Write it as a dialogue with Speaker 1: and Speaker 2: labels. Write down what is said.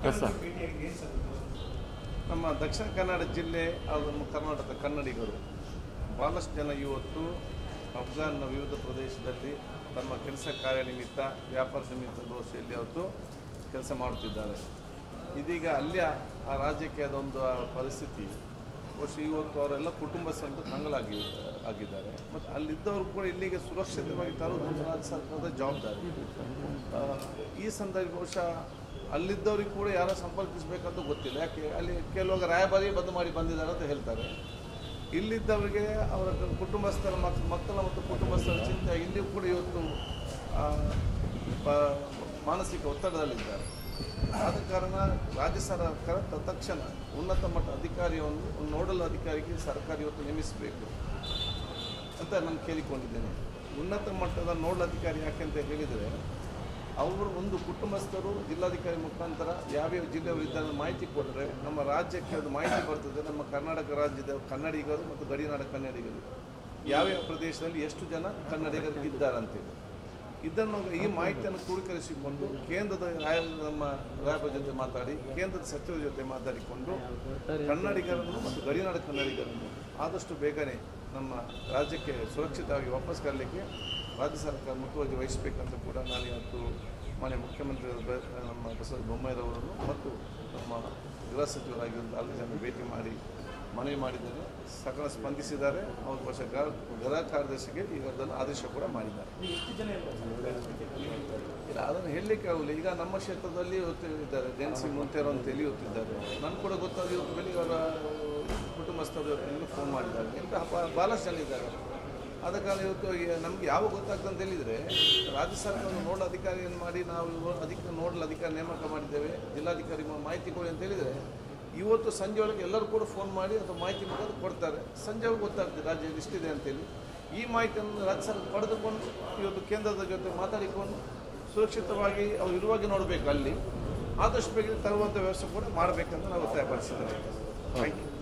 Speaker 1: yes sir
Speaker 2: ನಮ್ಮ ದಕ್ಷಿಣ ಕನ್ನಡ ಜಿಲ್ಲೆ ಹಾಗೂ ನಮ್ಮ ಕರ್ನಾಟಕದ ಕನ್ನಡಿಗರು ಭಾಳಷ್ಟು ಜನ ಇವತ್ತು ಅಫ್ಘಾನ್ನ ವಿವಿಧ ಪ್ರದೇಶದಲ್ಲಿ ತಮ್ಮ ಕೆಲಸ ಕಾರ್ಯ ನಿಮಿತ್ತ ವ್ಯಾಪಾರ ನಿಮಿತ್ತ ದೋಷೆಯಲ್ಲಿ ಅವತ್ತು ಕೆಲಸ ಮಾಡುತ್ತಿದ್ದಾರೆ ಇದೀಗ ಅಲ್ಲಿಯ ಆ ರಾಜ್ಯಕ್ಕೆ ಅದೊಂದು ಆ ಪರಿಸ್ಥಿತಿ ಬಹುಶಃ ಇವತ್ತು ಅವರೆಲ್ಲ ಕುಟುಂಬಸ್ಥರು ಕಂಗಲಾಗಿ ಆಗಿದ್ದಾರೆ ಮತ್ತು ಅಲ್ಲಿದ್ದವರು ಕೂಡ ಇಲ್ಲಿಗೆ ಸುರಕ್ಷಿತವಾಗಿ ತರುವುದು ನಮ್ಮ ರಾಜ್ಯ ಸರ್ಕಾರದ ಜವಾಬ್ದಾರಿ ಆ, ಈ ಸಂದರ್ಭ ಬಹುಶಃ ಅಲ್ಲಿದ್ದವ್ರಿಗೆ ಕೂಡ ಯಾರೋ ಸಂಪರ್ಕಿಸಬೇಕಂತ ಗೊತ್ತಿಲ್ಲ ಯಾಕೆ ಅಲ್ಲಿ ಕೆಲವಾಗ ರಾಯಭಾರಿ ಬಂದು ಮಾಡಿ ಬಂದಿದ್ದಾರೆ ಅಂತ ಹೇಳ್ತಾರೆ ಇಲ್ಲಿದ್ದವರಿಗೆ ಅವರ ಕುಟುಂಬಸ್ಥರ ಮಕ್ ಮಕ್ಕಳ ಮತ್ತು ಕುಟುಂಬಸ್ಥರ ಚಿಂತೆ ಇಲ್ಲಿಯೂ ಕೂಡ ಇವತ್ತು ಆ, ಪ- ಮಾನಸಿಕ ಒತ್ತಡದಲ್ಲಿದ್ದಾರೆ ಆದ ಕಾರಣ ರಾಜ್ಯ ಸರ್ಕಾರ ತತ್ಕ್ಷಣ ಉನ್ನತ ಮಟ್ಟ ಅಧಿಕಾರಿಯನ್ನು ಒಂದು ನೋಡಲ್ ಅಧಿಕಾರಿಗೆ ಸರ್ಕಾರ ಇವತ್ತು ನೇಮಿಸಬೇಕು ಅಂತ ನಾನು ಕೇಳಿಕೊಂಡಿದ್ದೇನೆ ಉನ್ನತ ಮಟ್ಟದ ನೋಡಲ್ ಅಧಿಕಾರಿ ಯಾಕೆ ಅಂತ ಹೇಳಿದರೆ ಅವರು ಒಂದು ಕುಟುಂಬಸ್ಥರು ಜಿಲ್ಲಾಧಿಕಾರಿ ಮುಖಾಂತರ ಯಾವ್ಯಾವ ಜಿಲ್ಲೆಯವರು ಇದ್ದಾರೆ ಅಂತ ಮಾಹಿತಿ ಕೊಟ್ಟರೆ ನಮ್ಮ ರಾಜ್ಯಕ್ಕೆ ಅದು ಮಾಹಿತಿ ಬರ್ತದೆ ನಮ್ಮ ಕರ್ನಾಟಕ ರಾಜ್ಯದ ಕನ್ನಡಿಗರು ಮತ್ತು ಗಡಿನಾಡ ಕನ್ನಡಿಗರು ಯಾವ್ಯಾವ ಪ್ರದೇಶದಲ್ಲಿ ಎಷ್ಟು ಜನ ಕನ್ನಡಿಗರು ಇದ್ದಾರೆ ಅಂತೇಳಿ ಇದನ್ನು ಈ ಮಾಹಿತಿಯನ್ನು ಕ್ರೋಢೀಕರಿಸಿಕೊಂಡು ಕೇಂದ್ರದ ರಾಯ ನಮ್ಮ ರಾಯಭಾರ ಜೊತೆ ಮಾತಾಡಿ ಕೇಂದ್ರದ ಸಚಿವರ ಜೊತೆ ಮಾತಾಡಿಕೊಂಡು ಕನ್ನಡಿಗರನ್ನು ಮತ್ತು ಗಡಿನಾಡ ಕನ್ನಡಿಗರನ್ನು ಆದಷ್ಟು ಬೇಗನೆ ನಮ್ಮ ರಾಜ್ಯಕ್ಕೆ ಸುರಕ್ಷಿತವಾಗಿ ವಾಪಸ್ ಕರಲಿಕ್ಕೆ ರಾಜ್ಯ ಸರ್ಕಾರ ಮುಖ್ಯವಾಗಿ ವಹಿಸಬೇಕಂತ ಕೂಡ ನಾನು ಇವತ್ತು ಮಾನ್ಯ ಮುಖ್ಯಮಂತ್ರಿ ನಮ್ಮ ಬಸವರಾಜ ಬೊಮ್ಮಾಯಿರವರನ್ನು ಮತ್ತು ನಮ್ಮ ಗೃಹ ಸಚಿವರಾಗಿರುವಂಥ ನಾಲ್ಕು ಜನ ಭೇಟಿ ಮಾಡಿ ಮನವಿ ಮಾಡಿದ್ದೇನೆ ಸಕಲ ಸ್ಪಂದಿಸಿದ್ದಾರೆ ಅವರು ಬಹುಶಃ ಗೃಹ ಗೃಹ ಕಾರ್ಯದರ್ಶಿಗೆ ಈಗ ಅದನ್ನು ಆದೇಶ ಕೂಡ ಮಾಡಿದ್ದಾರೆ ಇಲ್ಲ ಅದನ್ನು ಹೇಳಲಿಕ್ಕೆ ಆಗಲ್ಲ ಈಗ ನಮ್ಮ ಕ್ಷೇತ್ರದಲ್ಲಿ ಓದ್ತಿದ್ದಾರೆ ಜೆನ್ಸಿ ಮುಂತೇರು ಅಂತೇಳಿ ಓದ್ತಿದ್ದಾರೆ ನನಗೆ ಕೂಡ ಗೊತ್ತಾದ ಇವತ್ತು ಬೆಳಿಗ್ಗೆ ಅವರ ಕುಟುಂಬಸ್ಥರು ಇವತ್ತು ಫೋನ್ ಮಾಡಿದ್ದಾರೆ ಇಂಥ ಬ- ಭಾಳಷ್ಟು ಜನ ಇದ್ದಾರೆ ಆದ ಕಾರಣ ಇವತ್ತು ಈ ನಮ್ಗೆ ಯಾವಾಗ ಗೊತ್ತಾಗ್ತದೆ ಅಂತ ಹೇಳಿದರೆ ರಾಜ್ಯ ಸರ್ಕಾರ ನೋಡಲ್ ಅಧಿಕಾರಿಯನ್ನು ಮಾಡಿ ನಾವು ಇವ- ಅಧಿಕ ನೋಡಲ್ ಅಧಿಕಾರಿ ನೇಮಕ ಮಾಡಿದ್ದೇವೆ ಜಿಲ್ಲಾಧಿಕಾರಿ ಮ- ಮಾಹಿತಿ ಕೊಡಿ ಅಂತ ಹೇಳಿದರೆ ಇವತ್ತು ಸಂಜೆ ಒಳಗೆ ಎಲ್ಲರೂ ಕೂಡ ಫೋನ್ ಮಾಡಿ ಅಥವಾ ಮಾಹಿತಿ ಮುಖಾಂತರ ಕೊಡ್ತಾರೆ ಸಂಜೆ ಒಳಗೆ ಗೊತ್ತಾಗ್ತದೆ ರಾಜ್ಯದಲ್ಲಿ ಇಷ್ಟಿದೆ ಅಂತೇಳಿ ಈ ಮಾಹಿತಿಯನ್ನು ರಾಜ್ಯ ಸರ್ಕಾರ ಪಡೆದುಕೊಂಡು ಇವತ್ತು ಕೇಂದ್ರದ ಜೊತೆ ಮಾತಾಡಿಕೊಂಡು ಸುರಕ್ಷಿತವಾಗಿ ಅವ್ರು ಇರುವಾಗ ನೋಡಬೇಕು ಅಲ್ಲಿ ಆದಷ್ಟು ಬೇಗ ತರುವಂಥ ವ್ಯವಸ್ಥೆ ಕೂಡ ಮಾಡಬೇಕಂತ ನಾವು ಒತ್ತಾಯಪಡಿಸಿದ್ದೇವೆ ಥ್ಯಾಂಕ್ ಯು